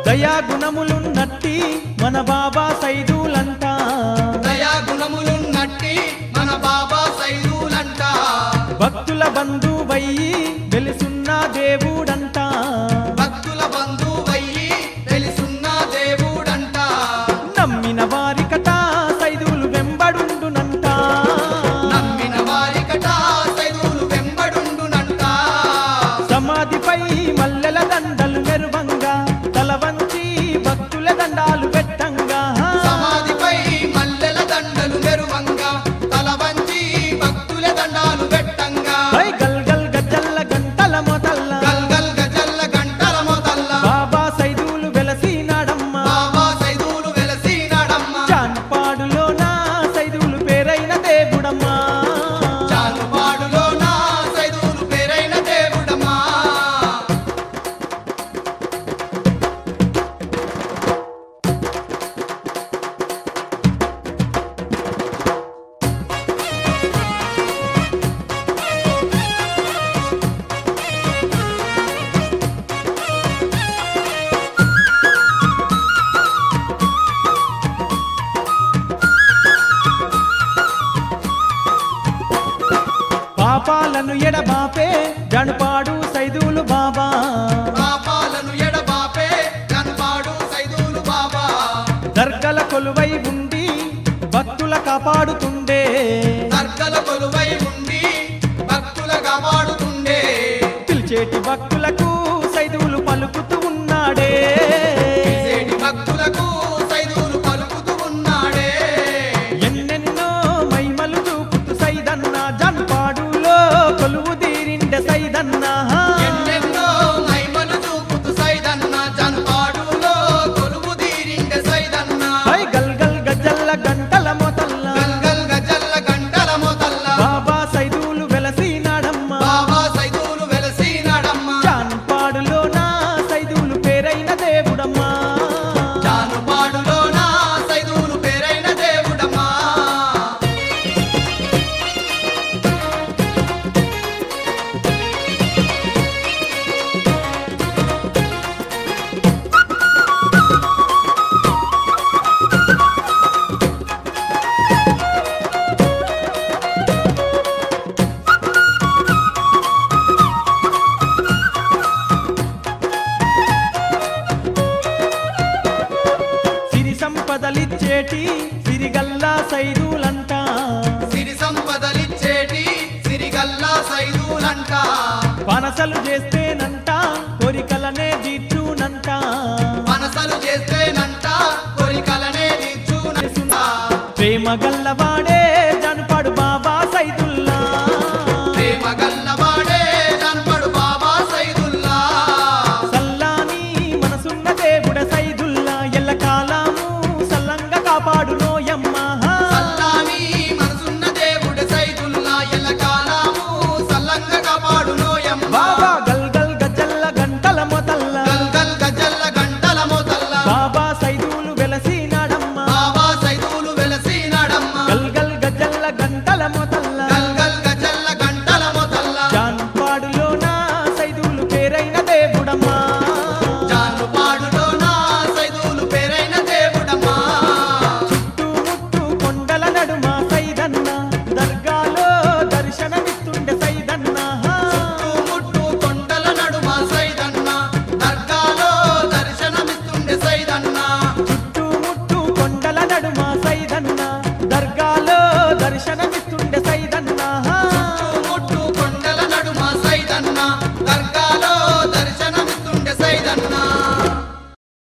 దయా గుణములున్నట్టి మన బాబా సైదులంట దయా గుణములున్నట్టి మన బాబా సైదులంట భక్తుల బంధువయ్యి వెలుసున్న దేవుడంట భక్తుల బంధువయ్యి తెలుసున్న దేవుడంట నమ్మిన వారికట సైదులు వెంబడుండునంట నమ్మిన వారికట సైదులు వెంబడుండునంట సమాధిపై మల్లెల దండలు మెరువంగా తల వంచి భక్తుల దండాలు పెట్టంగా సమాధిపై మల్లెల దండలు మెరువంగా తల వంచి భక్తుల దండాలు పెట్టంగా హై గల్ గల్ గజ్జల్ల గంటల మొదల్ల గల్ గల్ గజల్ల గంటల మొదల్ల బాబా సైదులు వెలసినాడమ్మా బాబా సైదులు వెలసినాడమ్మా జాన్పాడులో నా సైదులు పేరైన దేవుడమ్మా చాలుపాడులో నా సైదులు పేరైన దేవుడమ్మా పాపాలను ఎడబాపే జనపాడు సైదులు బాబా పాపాలను ఎడబాపే కనపాడు సైదులు బాబా దర్గల కొలువై ఉండి భక్తుల కాపాడుతుండే దర్గల కొలువై ఉండి భక్తుల కాపాడుతుండే పిలిచేటి భక్తులకు సైదులు పలుకుతూ ఉన్నాడే పిలిచేటి భక్తులకు సైదులు పలుకుతూ ఉన్నాడే ఎన్నెన్నో మైమలు చూపుతూ సైదన్న జన్పాడులో కొలువు తీరిండే సైదన్న ఎన్నెన్నో మహిమలు చూపుతూ సైదన్న జనపాడులో కొలువు తీరిండే సైదన్న హై గల్ గల్ గజ్జల్ల గంటల మొదల్ల గల్ గల్ గజల్ల గంటల మొదల్ల బాబా సైదులు వెలసినాడమ్మా బాబా సైదులు వెలసినాడమ్మా జాన్పాడులో నా సైదులు పేరైన దేవుడమ్మా జానుపాడులో నా సైదులు పేరైన దేవుడమ్మా సిరి సంపదలిచ్చేటి